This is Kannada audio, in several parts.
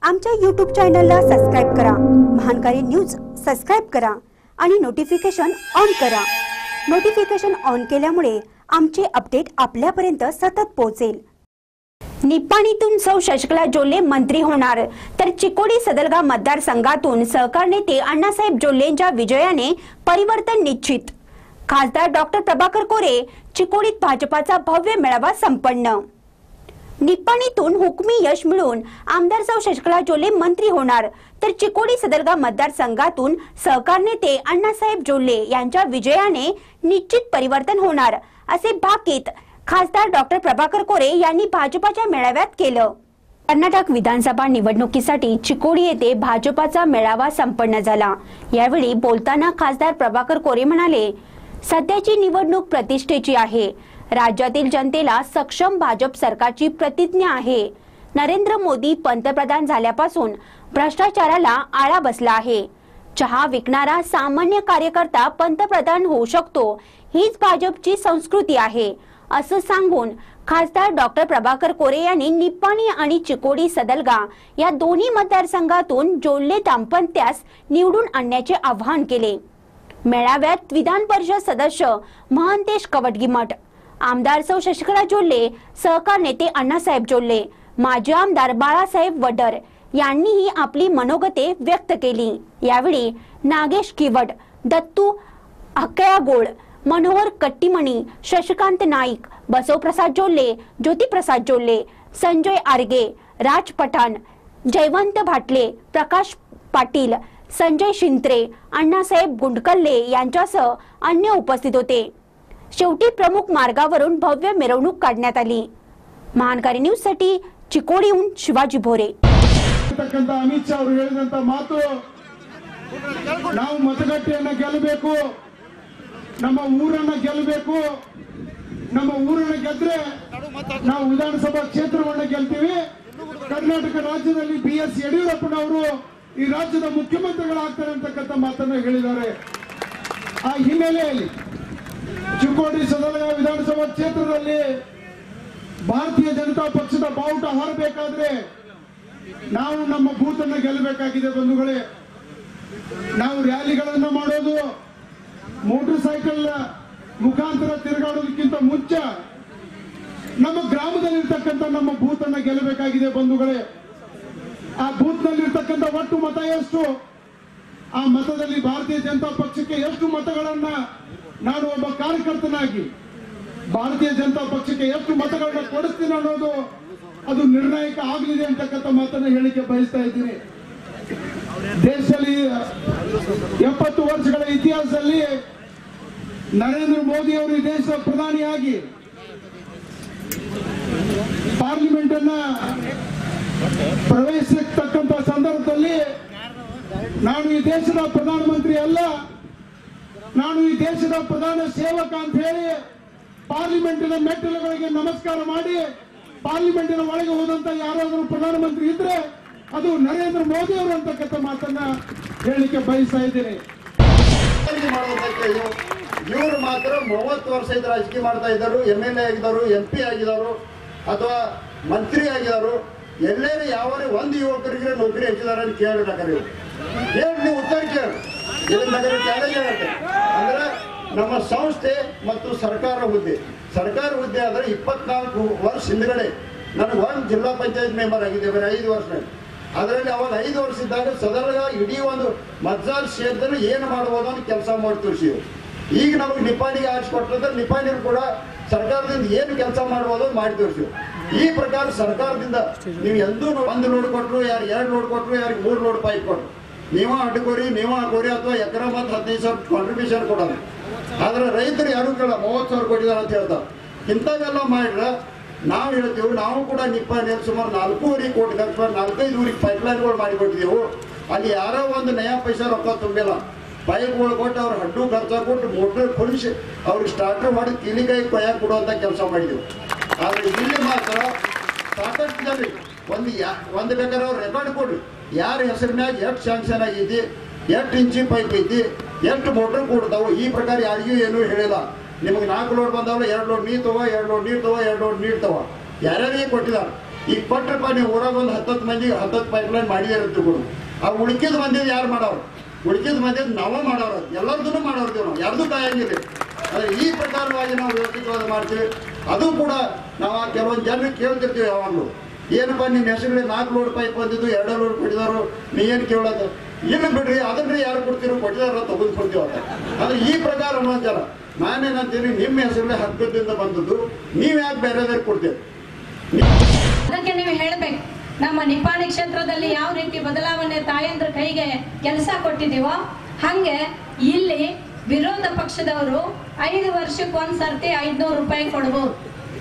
आमच्या यूट्यूब चॅनलला सबस्क्राईब करा महानकारी न्यूज सबस्क्राईब करा आणि नोटिफिकेशन ऑन करा नोटिफिकेशन ऑन केल्यामुळे आमचे अपडेट आपल्यापर्यंत सतत पोहोचेल निप्पाणीतून सौ शशिकला जोल्ले मंत्री होणार तर चिकोडी सदलगा मतदारसंघातून सहकार नेते अण्णासाहेब जोल्लेंच्या विजयाने परिवर्तन निश्चित खासदार डॉक्टर प्रभाकर कोरे चिकोडीत भाजपाचा भव्य मेळावा संपन्न निप्पाणीतून हुकमी यश मिळून आमदार सौ शशिकला जोल्ले मंत्री होणार तर चिकोडी सदरगा मतदारसंघातून सहकार नेते अण्णासाहेब जोल्ले यांच्या विजयाने निश्चित परिवर्तन होणार असे भाकीत खासदार डॉक्टर प्रभाकर कोरे यांनी भाजपाच्या मेळाव्यात केलं कर्नाटक विधानसभा निवडणुकीसाठी चिकोडी येथे भाजपाचा मेळावा संपन्न झाला यावेळी बोलताना खासदार प्रभाकर कोरे म्हणाले सध्याची निवडणूक प्रतिष्ठेची आहे राज्यातील जनतेला सक्षम भाजप सरकारची प्रतिज्ञा आहे नरेंद्र मोदी पंतप्रधान झाल्यापासून भ्रष्टाचाराला आळा बसला आहे चहा विकणारा सामान्य कार्यकर्ता पंतप्रधान होऊ शकतो हीच भाजपची संस्कृती आहे असं सांगून खासदार डॉक्टर प्रभाकर कोरे यांनी निप्पाणी आणि चिकोडी सदलगा या दोन्ही मतदारसंघातून जोडले दाम्पत्यास निवडून आणण्याचे आवाहन केले मेळाव्यात विधान परिषद सदस्य महंतेश कवटगिमठ आमदार सौ शशिकला जोल्ले सहकार नेते अण्णासाहेब जोल्ले माजी आमदार बाळासाहेब वडर यांनीही आपली मनोगते व्यक्त केली यावेळी नागेश किवट दत्तू अक्कया गोड मनोहर कट्टीमणी शशिकांत नाईक बसवप्रसाद जोल्ले ज्योतिप्रसाद जोल्ले संजय आर्गे राज पठाण जयवंत भाटले प्रकाश पाटील संजय शिंत्रे अण्णासाहेब गुंडकल्ले यांच्यासह अन्य उपस्थित होते शेवटी प्रमुख मार्गावरून भव्य मिरवणूक काढण्यात आली महानकारी न्यूज साठी चिकोडीहून शिवाजी भोरे ಇರ್ತಕ್ಕಂಥ ಅಮಿತ್ ಶಾ ಅವರು ಹೇಳಿದಂತ ಮಾತು ನಾವು ಮತಗಟ್ಟೆಯನ್ನ ಗೆಲ್ಲಬೇಕು ನಮ್ಮ ಊರನ್ನ ಗೆಲ್ಲಬೇಕು ನಮ್ಮ ಊರನ್ನ ಗೆದ್ರೆ ನಾವು ವಿಧಾನಸಭಾ ಕ್ಷೇತ್ರವನ್ನ ಗೆಲ್ತೀವಿ ಕರ್ನಾಟಕ ರಾಜ್ಯದಲ್ಲಿ ಬಿ ಎಸ್ ಯಡಿಯೂರಪ್ಪನವರು ಈ ರಾಜ್ಯದ ಮುಖ್ಯಮಂತ್ರಿಗಳಾಗ್ತಾರೆ ಅಂತಕ್ಕಂಥ ಮಾತನ್ನ ಹೇಳಿದ್ದಾರೆ ಆ ಹಿನ್ನೆಲೆಯಲ್ಲಿ ಚಿಕ್ಕೋಡಿ ಸದನ ವಿಧಾನಸಭಾ ಕ್ಷೇತ್ರದಲ್ಲಿ ಭಾರತೀಯ ಜನತಾ ಪಕ್ಷದ ಬಾವುಟ ಹಾರಬೇಕಾದ್ರೆ ನಾವು ನಮ್ಮ ಬೂತ್ ಅನ್ನ ಗೆಲ್ಲಬೇಕಾಗಿದೆ ಬಂಧುಗಳೇ ನಾವು ರ್ಯಾಲಿಗಳನ್ನ ಮಾಡೋದು ಮೋಟರ್ ಸೈಕಲ್ ಮುಖಾಂತರ ತಿರುಗಾಡೋದಕ್ಕಿಂತ ಮುಂಚೆ ನಮ್ಮ ಗ್ರಾಮದಲ್ಲಿರ್ತಕ್ಕಂಥ ನಮ್ಮ ಬೂತ್ ಅನ್ನ ಗೆಲ್ಲಬೇಕಾಗಿದೆ ಬಂಧುಗಳೇ ಆ ಬೂತ್ ನಲ್ಲಿರ್ತಕ್ಕಂಥ ಒಟ್ಟು ಮತ ಎಷ್ಟು ಆ ಮತದಲ್ಲಿ ಭಾರತೀಯ ಜನತಾ ಪಕ್ಷಕ್ಕೆ ಎಷ್ಟು ಮತಗಳನ್ನ ನಾನು ಒಬ್ಬ ಕಾರ್ಯಕರ್ತನಾಗಿ ಭಾರತೀಯ ಜನತಾ ಪಕ್ಷಕ್ಕೆ ಎಷ್ಟು ಮತಗಳನ್ನ ಕೊಡಿಸ್ತೀನಿ ಅನ್ನೋದು ಅದು ನಿರ್ಣಾಯಕ ಆಗಲಿದೆ ಅಂತಕ್ಕಂಥ ಮಾತನ್ನ ಹೇಳಿಕೆ ಬಯಸ್ತಾ ಇದ್ದೀನಿ ದೇಶದಲ್ಲಿ ಎಪ್ಪತ್ತು ವರ್ಷಗಳ ಇತಿಹಾಸದಲ್ಲಿ ನರೇಂದ್ರ ಮೋದಿ ಅವರು ಈ ದೇಶದ ಪ್ರಧಾನಿಯಾಗಿ ಪಾರ್ಲಿಮೆಂಟ್ ಅನ್ನ ಪ್ರವೇಶಿಸತಕ್ಕಂತ ಸಂದರ್ಭದಲ್ಲಿ ನಾನು ಈ ದೇಶದ ಪ್ರಧಾನಮಂತ್ರಿ ಅಲ್ಲ ನಾನು ಈ ದೇಶದ ಪ್ರಧಾನ ಸೇವಕ ಅಂತ ಹೇಳಿ ಪಾರ್ಲಿಮೆಂಟಿನ ಮೆಟ್ಟಿಲುಗಳಿಗೆ ನಮಸ್ಕಾರ ಮಾಡಿ ಪಾರ್ಲಿಮೆಂಟಿನ ಒಳಗೆ ಹೋದಂತ ಯಾರಾದರೂ ಪ್ರಧಾನಮಂತ್ರಿ ಇದ್ರೆ ಅದು ನರೇಂದ್ರ ಮೋದಿ ಅವರು ಅಂತಕ್ಕಂಥ ಮಾತನ್ನ ಹೇಳಲಿಕ್ಕೆ ಬಯಸ್ತಾ ಇದ್ದೀನಿ ರಾಜಕೀಯ ಮಾಡೋದಕ್ಕೆ ಇವ್ರು ಇವ್ರು ಮಾತ್ರ ಮೂವತ್ತು ವರ್ಷದಿಂದ ರಾಜಕೀಯ ಮಾಡ್ತಾ ಇದ್ದರು ಎಮ್ ಎಲ್ ಎ ಆಗಿದ್ದಾರೆ ಎಂ ಪಿ ಆಗಿದ್ದಾರೆ ಅಥವಾ ಮಂತ್ರಿ ಆಗಿದ್ದಾರೆ ಎಲ್ಲೇನು ಯಾವ ಒಂದು ಯುವಕರಿಗೆ ನೌಕರಿ ಹಚ್ಚಿದಾರೆ ಅಂತ ಕೇಳಬೇಕಾರೆ ಇವ್ರು ಹೇಳಿ ನೀವು ಉತ್ತರ ಕೇಳಿ ಇದನ್ನ ನಗರ ಚಾಲೆಂಜ್ ಆಗುತ್ತೆ ಅಂದ್ರೆ ನಮ್ಮ ಸಂಸ್ಥೆ ಮತ್ತು ಸರ್ಕಾರ ಹುದ್ದೆ ಸರ್ಕಾರ ಹುದ್ದೆ ಆದ್ರೆ ಇಪ್ಪತ್ನಾಲ್ಕು ವರ್ಷ ಹಿಂದ್ಗಡೆ ನನಗೆ ಒಂದು ಜಿಲ್ಲಾ ಪಂಚಾಯತ್ ಮೆಂಬರ್ ಆಗಿದೆ ಬರೀ ಐದು ವರ್ಷದಲ್ಲಿ ಅದರಲ್ಲಿ ಅವಾಗ ಐದು ವರ್ಷ ಇದ್ದಾಗ ಸದರ್ಗ ಇಡೀ ಒಂದು ಮಜ್ಜಾಲ್ ಕ್ಷೇತ್ರದಲ್ಲಿ ಏನು ಮಾಡ್ಬೋದು ಅಂತ ಕೆಲಸ ಮಾಡಿ ತೋರಿಸಿದ್ರು ಈಗ ನಮಗೆ ನಿಪಾಣಿಗೆ ಆರಿಸ್ಕೊಟ್ರೆ ನಿಪಾಣಿರು ಕೂಡ ಸರ್ಕಾರದಿಂದ ಏನು ಕೆಲಸ ಮಾಡ್ಬೋದು ಅಂತ ಮಾಡಿ ತೋರಿಸಿದ್ರು ಈ ಪ್ರಕಾರ ಸರ್ಕಾರದಿಂದ ನೀವು ಎಂದೂ ನೋ- ಒಂದು ಲೋಡ್ ಕೊಟ್ಟರು ಯಾರು ಎರಡು ಲೋಡ್ ಕೊಟ್ಟರು ಯಾರಿಗೆ ಮೂರು ಲೋಡ್ ಪೈಪ್ ಕೊಟ್ಟರು ನೀವ ಅಡ್ಕೋರಿ ನೀವ ಹಾಕೋರಿ ಅಥವಾ ಎಕರೆ ಮತ್ತು ಹದಿನೈದು ಸಾವಿರ ಕಾಂಟ್ರಿಬ್ಯೂಷನ್ ಕೊಡೋದು ಆದ್ರೆ ರೈತರು ಯಾರು ಕೇಳ ಮೂವತ್ತು ಸಾವಿರ ಕೊಟ್ಟಿದ್ದಾರೆ ಅಂತ ಹೇಳ್ತಾರೆ ಇಂಥವೆಲ್ಲ ಮಾಡಿದ್ರೆ ನಾವು ಹೇಳ್ತೀವಿ ನಾವು ಕೂಡ ನಿಪ್ಪಾಣಿಯಲ್ಲಿ ಸುಮಾರು ನಾಲ್ಕೂವರೆ ಕೋಟಿ ಖರ್ಚು ಮಾಡಿ ನಾಲ್ಕೈದು ಊರಿಗೆ ಪೈಪ್ಲೈನ್ಗಳು ಮಾಡಿಕೊಟ್ಟಿದ್ದೆವು ಅಲ್ಲಿ ಯಾರೋ ಒಂದು ನಯಾ ಪೈಸಾ ರೊಕ್ಕ ತುಂಬಿಲ್ಲ ಪೈಪ್ಗಳು ಕೊಟ್ಟು ಅವ್ರ ಹಡ್ಡು ಖರ್ಚ ಕೊಟ್ಟು ಮೋಟರ್ ಕೊಡಿಸಿ ಅವ್ರಿಗೆ ಸ್ಟಾರ್ಟರ್ ಮಾಡಿ ಕಿಲಿಕಾಯಿ ಕೊಯ್ಯಾಕ ಕೊಡುವಂತ ಕೆಲಸ ಮಾಡಿದೆವು ಆದ್ರೆ ಇಲ್ಲಿ ಮಾತ್ರ ಸಾಕಷ್ಟು ಜನ ಒಂದು ಯಾ ಒಂದು ಬೇಕಾದ್ರೆ ಅವ್ರು ರೆಕಾರ್ಡ್ ಕೊಡ್ರಿ ಯಾರ ಹೆಸರಿನಾಗ ಎಷ್ಟು ಶಾಂಕ್ಷನ್ ಆಗೈತಿ ಎಷ್ಟು ಇಂಚಿ ಪೈಪ್ ಐತಿ ಎಷ್ಟು ಮೋಟರ್ ಕೊಡ್ತಾವು ಈ ಪ್ರಕಾರ ಯಾರಿಗೂ ಏನೂ ಹೇಳಿಲ್ಲ ನಿಮಗೆ ನಾಲ್ಕು ಲೋಡ್ ಬಂದವಲ್ಲ ಎರಡು ಲೋಡ್ ನೀರು ತಗೋ ಎರಡು ಲೋಡ್ ನೀರು ತಗೋ ಎರಡು ಲೋಡ್ ನೀರು ತಗೋ ಯಾರ್ಯಾರಿಗೆ ಕೊಟ್ಟಿದ್ದಾರೆ ಈಗ ಕೊಟ್ರಪ್ಪ ನೀವು ಊರಾಗ ಒಂದು ಹತ್ತತ್ತು ಮಂದಿ ಹತ್ತತ್ತು ಪೈಪ್ಲೈನ್ ಮಾಡಿದಾರೆ ಅಂತ ತಿಳ್ಕೊಂಡು ಆ ಉಳಿಕಿದ ಮಂದಿದ್ ಯಾರು ಮಾಡೋರು ಉಳಿಕಿದ ಮಂದಿದ್ ನಾವೇ ಮಾಡೋರು ಎಲ್ಲರದನ್ನು ಮಾಡೋರ್ತೀವಿ ನಾವು ಯಾರ್ದು ಕಾಯಂಗಿಲ್ಲ ಆದ್ರೆ ಈ ಪ್ರಕಾರವಾಗಿ ನಾವು ವ್ಯವಸ್ಥಿತವಾದ ಮಾಡ್ತೀವಿ ಅದು ಕೂಡ ನಾವು ಆ ಕೆಲವೊಂದು ಜನರಿಗೆ ಕೇಳ್ತಿರ್ತೀವಿ ಯಾವಾಗಲೂ ಏನಪ್ಪ ನಿಮ್ಮ ಹೆಸರುಗಳಿಗೆ ನಾಲ್ಕು ಲೋಡ್ ಪೈಪ್ ಬಂದಿದ್ದು ಎರಡು ಲೋಡ್ ಕೊಟ್ಟಿದಾರು ನೀ ಏನು ಕೇಳೋದು ಇಲ್ಲ ಬಿಡ್ರಿ ಅದನ್ನೇ ಯಾರು ಕೊಡ್ತೀರೋ ಕೊಟ್ಟಿದಾರ ತೆಗೆದು ಕೊಡ್ತೀವಿ ಅಂತ ಆದ್ರೆ ಈ ಪ್ರಕಾರ ಅನ್ನೋ ಜನ ನಾನೇನಂತೀನಿ ನಿಮ್ಮ ಹೆಸರಲ್ಲಿ ಹಗ್ಗದಿಂದ ಬಂದದ್ದು ನೀವು ಯಾಕೆ ಬೇರೆದವ್ರಿಗೆ ಕೊಡ್ತೀರಿ ಅದಕ್ಕೆ ನೀವು ಹೇಳ್ಬೇಕು ನಮ್ಮ ನಿಪ್ಪಾಣಿ ಕ್ಷೇತ್ರದಲ್ಲಿ ಯಾವ ರೀತಿ ಬದಲಾವಣೆ ತಾಯಂದ್ರ ಕೈಗೆ ಕೆಲಸ ಕೊಟ್ಟಿದೀವೋ ಹಂಗೆ ಇಲ್ಲಿ ವಿರೋಧ ಪಕ್ಷದವರು ಐದು ವರ್ಷಕ್ಕೆ ಒಂದ್ ಸರ್ತಿ ಐದ್ನೂರು ರೂಪಾಯಿ ಕೊಡ್ಬೋದು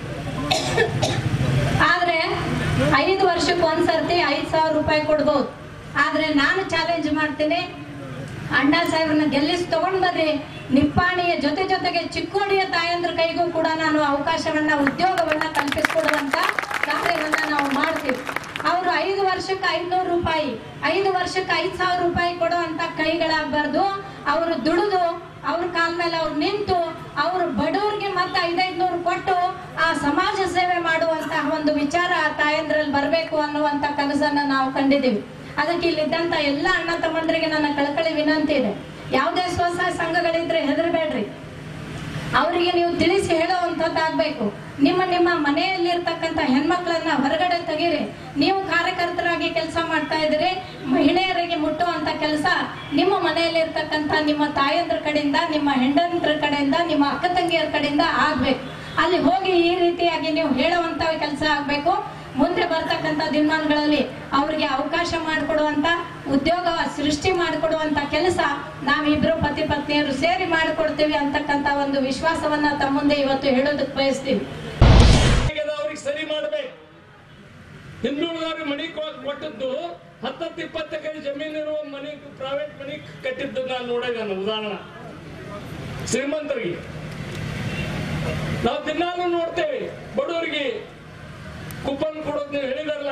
ಆದ್ರೆ ಐದು ವರ್ಷಕ್ಕೆ ಒಂದ್ ಸರ್ತಿ ಐದ್ ಸಾವಿರ ರೂಪಾಯಿ ಕೊಡ್ಬೋದು ಆದ್ರೆ ನಾನು ಚಾಲೆಂಜ್ ಮಾಡ್ತೀನಿ ಅಣ್ಣಾ ಸಾಹೇಬ್ರನ್ನ ಗೆಲ್ಲಿಸಿ ತಗೊಂಡ್ ಬರ್ರಿ ನಿಪ್ಪಾಣಿಯ ಜೊತೆ ಜೊತೆಗೆ ಚಿಕ್ಕೋಡಿಯ ತಾಯಂದ್ರ ಕೈಗೂ ಕೂಡ ನಾನು ಅವಕಾಶವನ್ನ ಉದ್ಯೋಗವನ್ನ ಕಲ್ಪಿಸ್ಕೊಡುವಂತ ಕಾರ್ಯವನ್ನ ನಾವು ಮಾಡ್ತೀವಿ ಅವರು ಐದು ವರ್ಷಕ್ಕೆ ಐದ್ನೂರು ರೂಪಾಯಿ ಐದು ವರ್ಷಕ್ಕೆ ಐದ್ ಸಾವಿರ ರೂಪಾಯಿ ಕೊಡುವಂತ ಕೈಗಳಾಗಬಾರ್ದು ಅವರು ದುಡಿದು ಅವ್ರ ಕಾಲ ಮೇಲೆ ಅವ್ರು ನಿಂತು ಅವರು ಬಡವ್ರಿಗೆ ಮತ್ತೆ ಐದೈದ್ನೂರು ಕೊಟ್ಟು ಆ ಸಮಾಜ ಸೇವೆ ಮಾಡುವಂತಹ ಒಂದು ವಿಚಾರ ಆ ತಾಯಂದ್ರಲ್ಲಿ ಬರಬೇಕು ಅನ್ನುವಂತ ಕನಸನ್ನ ನಾವು ಕಂಡಿದ್ದೀವಿ ಅದಕ್ಕೆ ಇಲ್ಲಿದ್ದಂತ ಎಲ್ಲ ಅಣ್ಣ ತಮ್ಮಂದ್ರಿಗೆ ನನ್ನ ಕಳಕಳಿ ವಿನಂತಿ ಇದೆ ಯಾವುದೇ ಸ್ವಸಹಾಯ ಸಂಘಗಳಿದ್ರೆ ಹೆದರಬೇಡ್ರಿ ಅವರಿಗೆ ನೀವು ತಿಳಿಸಿ ಹೇಳುವಂಥದ್ದಾಗಬೇಕು ನಿಮ್ಮ ನಿಮ್ಮ ಮನೆಯಲ್ಲಿರ್ತಕ್ಕಂಥ ಹೆಣ್ಮಕ್ಳನ್ನ ಹೊರಗಡೆ ತೆಗೀರಿ ನೀವು ಕಾರ್ಯಕರ್ತರಾಗಿ ಕೆಲಸ ಮಾಡ್ತಾ ಇದ್ದೀರಿ ಮಹಿಳೆಯರಿಗೆ ಮುಟ್ಟುವಂತ ಕೆಲಸ ನಿಮ್ಮ ಮನೆಯಲ್ಲಿರ್ತಕ್ಕಂಥ ನಿಮ್ಮ ತಾಯಂದ್ರ ಕಡೆಯಿಂದ ನಿಮ್ಮ ಹೆಂಡಂದ್ರ ಕಡೆಯಿಂದ ನಿಮ್ಮ ಅಕ್ಕ ತಂಗಿಯರ ಕಡೆಯಿಂದ ಆಗ್ಬೇಕು ಅಲ್ಲಿ ಹೋಗಿ ಈ ರೀತಿಯಾಗಿ ನೀವು ಹೇಳುವಂತ ಕೆಲಸ ಆಗ್ಬೇಕು ಮುಂದೆ ಬರ್ತಕ್ಕಂಥ ದಿನಮಾನಗಳಲ್ಲಿ ಅವರಿಗೆ ಅವಕಾಶ ಮಾಡಿಕೊಡುವಂತ ಉದ್ಯೋಗ ಸೃಷ್ಟಿ ಮಾಡಿಕೊಡುವಂತ ಕೆಲಸ ನಾವಿಬ್ರು ಪತಿ ಪತ್ನಿಯರು ಸೇರಿ ಮಾಡಿಕೊಡ್ತೀವಿ ಅಂತಕ್ಕಂಥ ಒಂದು ವಿಶ್ವಾಸವನ್ನ ತಮ್ಮ ಮುಂದೆ ಇವತ್ತು ಹೇಳೋದಕ್ಕೆ ಬಯಸ್ತೀವಿ ಅವ್ರಿಗೆ ಸರಿ ಮಾಡ್ಬೇಕು ಹಿಂದುಳಿದವ್ರಿಗೆ ಮನಿ ಕೊ- ಕೊಟ್ಟದ್ದು ಹತ್ತತ್ತು ಇಪ್ಪತ್ತು ಎಕರೆ ಜಮೀನಿರುವ ಮನಿ ಪ್ರೈವೇಟ್ ಮನಿ ಕಟ್ಟಿದ್ದು ನಾನು ನೋಡಿದೆ ನಾನು ಉದಾಹರಣೆ ಶ್ರೀಮಂತರಿಗೆ ನಾವು ದಿನಾಲು ನೋಡ್ತೇವೆ ಬಡವರಿಗೆ ಕೂಪನ್ ಕೊಡೋದು ನೀವು ಹೇಳಿದಾರಲ್ಲ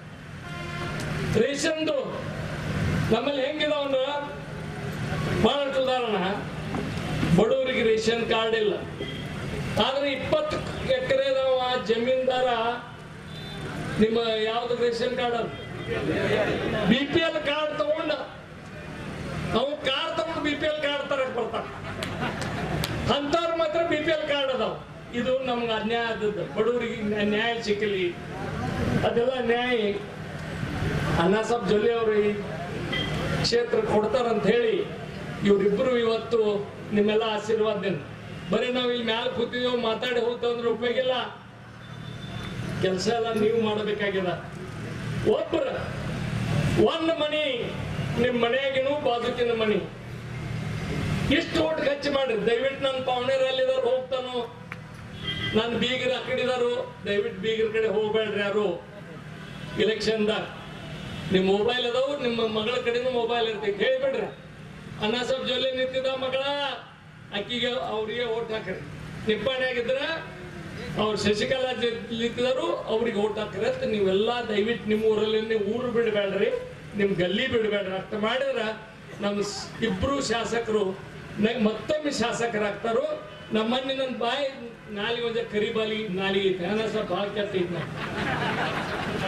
ರೇಷನ್ದು ನಮ್ಮಲ್ಲಿ ಹೆಂಗಿದಾವ ಅಂದ್ರೆ ಬಹಳಷ್ಟು ಉದಾಹರಣೆ ಬಡವರಿಗೆ ರೇಷನ್ ಕಾರ್ಡ್ ಇಲ್ಲ ಆದ್ರೆ ಇಪ್ಪತ್ತು ಎಕರೆದವ ಜಮೀನ್ದಾರ ನಿಮ್ಮ ಯಾವ್ದು ರೇಷನ್ ಕಾರ್ಡ್ ಅದು ಬಿ ಪಿ ಎಲ್ ಕಾರ್ಡ್ ತಗೊಂಡ ನಾವು ಕಾರ್ಡ್ ತಗೊಂಡು ಬಿ ಪಿ ಎಲ್ ಕಾರ್ಡ್ ತರಕ್ ಬರ್ತಾರ ಅಂತವ್ರು ಮಾತ್ರ ಬಿ ಪಿ ಎಲ್ ಕಾರ್ಡ್ ಅದಾವ ಇದು ನಮ್ಗೆ ಅನ್ಯಾಯ ಆದದ್ದು ಬಡವರಿಗೆ ನ್ಯಾ- ನ್ಯಾಯ ಸಿಕ್ಕಲಿ ಅದೆಲ್ಲ ನ್ಯಾಯ ಅಣ್ಣ ಸಾಬ್ ಜೊಲ್ಲೆ ಅವರು ಈ ಕ್ಷೇತ್ರ ಕೊಡ್ತಾರಂತ ಹೇಳಿ ಇವರಿಬ್ರು ಇವತ್ತು ನಿಮ್ಮೆಲ್ಲ ಆಶೀರ್ವಾದದಿಂದ ಬರೀ ನಾವು ಇಲ್ಲಿ ಮ್ಯಾಲ ಕೂತಿದ್ದೇವೆ ಮಾತಾಡಿ ಹೋಗ್ತಾ ಅಂದ್ರೆ ಉಪಯೋಗ ಇಲ್ಲ ಕೆಲಸ ಎಲ್ಲ ನೀವು ಮಾಡಬೇಕಾಗ್ಯದ ಒಬ್ಬರ ಒಂದ್ ಮನಿ ನಿಮ್ ಮನೆಯಾಗಿನೂ ಬಾಜುಕಿನ ಮನಿ ಇಷ್ಟು ಓಟ್ ಖರ್ಚು ಮಾಡ್ರಿ ದಯವಿಟ್ಟು ನನ್ನ ಪಾವನೆರಲ್ಲಿದ್ದಾರೆ ಹೋಗ್ತಾನು ನನ್ನ ಬೀಗರ ಆ ಕಡಿದಾರು ದಯವಿಟ್ಟು ಬೀಗರ ಕಡೆ ಹೋಗ್ಬೇಡ್ರಿ ಯಾರು ಇಲೆಕ್ಷನ್ದಾಗ ನಿಮ್ಮ ಮೊಬೈಲ್ ಅದಾವು ನಿಮ್ಮ ಮಗಳ ಕಡೆನೂ ಮೊಬೈಲ್ ಇರ್ತೈತಿ ಹೇಳಿಬಿಡ್ರಿ ಅಣ್ಣ ಸಾಬ್ ಜೊಲ್ಲೆ ನಿಂತಿದ್ದ ಮಗಳ ಅಕ್ಕಿಗೆ ಅವ್ರಿಗೆ ಓಟ್ ಹಾಕ್ರಿ ನಿಪ್ಪಾಣಿಯಾಗಿದ್ರ ಅವ್ರು ಶಶಿಕಲಾ ಜ- ನಿಂತಿದಾರು ಅವ್ರಿಗೆ ಓಟ್ ಹಾಕ್ರಿ ಅಂತ ನೀವೆಲ್ಲ ದಯವಿಟ್ಟು ನಿಮ್ಮ ಊರಲ್ಲಿ ನೀವು ಊರು ಬಿಡಬೇಡ್ರಿ ನಿಮ್ ಗಲ್ಲಿ ಬಿಡಬೇಡ್ರಿ ಅಷ್ಟು ಮಾಡಿದ್ರ ನಮ್ಮ ಸ್- ಇಬ್ರು ಶಾಸಕರು ನ- ಮತ್ತೊಮ್ಮೆ ಶಾಸಕರಾಗ್ತಾರೋ ನಮ್ಮನ್ನ ನನ್ನ ಬಾಯಿ ನಾಲಿಗೆ ಒಂದೇ ಕರಿಬಾಲಿ ನಾಲಿಗೆ ಐತೆ ಅಣ್ಣ ಸಾಬ್ ಭಾಳ ಕೆಟ್ಟ ಐತೆ ನಾ. ಹಾ?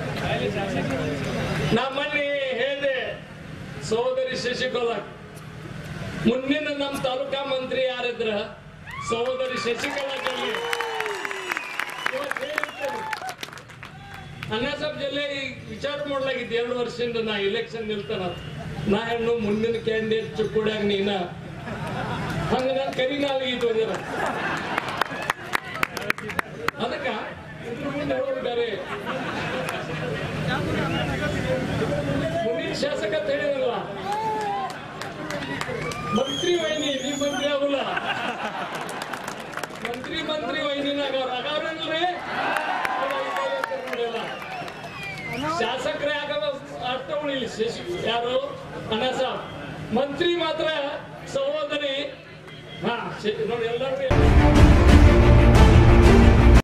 ನಾ ಮೊನ್ನೆ ಹೇಳಿದೆ ಸಹೋದರಿ ಶಶಿಕಲಾ ಮುಂದಿನ ನಮ್ಮ ತಾಲೂಕಾ ಮಂತ್ರಿ ಯಾರಿದ್ರ ಸಹೋದರಿ ಶಶಿಕಲಾ ಜೊಲ್ಲೆ ಇವತ್ತು ಹೇಳಿರ್ತೇನೆ. ಅಣ್ಣ ಸಾಬ್ ಜೊಲ್ಲೆ ಈ ವಿಚಾರ ಮಾಡ್ಲಾಗಿದ್ದೆ ಎರಡು ವರ್ಷದಿಂದ ನಾ ಎಲೆಕ್ಷನ್ ನಿಲ್ತಾನ ನಾ ಹೆಣ್ಣು ಮುಂದಿನ ಕ್ಯಾಂಡಿಡೇಟ್ ಚುಕ್ಕುಡ್ಯಾಗ ನೀನ ಹಂಗ ನಾನು ಕರಿ ನಾಲಿಗೆ ಇದು ಅದೇನ. ಅದಕ್ಕ ಇದ್ರ ಮುಂದೆ ಹೇಳೋದು ಬೇರೆ ಮುಂದಿನ ಶಾಸಕ ಅಂತ ಹೇಳಿರಲ್ಲ ಮಂತ್ರಿ ವೈನಿ ನೀ ಮಂತ್ರಿ ಆಗುಲ್ಲ ಮಂತ್ರಿ ಮಂತ್ರಿ ವೈನಿನಾಗ ಅವ್ರ ಅಗಾವ್ರಲ್ರಿ ಶಾಸಕರೇ ಆಗವ ಅರ್ಥ ಉಳಿಲಿ ಶಶಿ ಯಾರು ಅಣ್ಣ ಸಾಬ್ ಮಂತ್ರಿ ಮಾತ್ರ ಸಹೋದರಿ ಹಾ ಶಶಿ ನೋಡಿ ಎಲ್ಲರೂ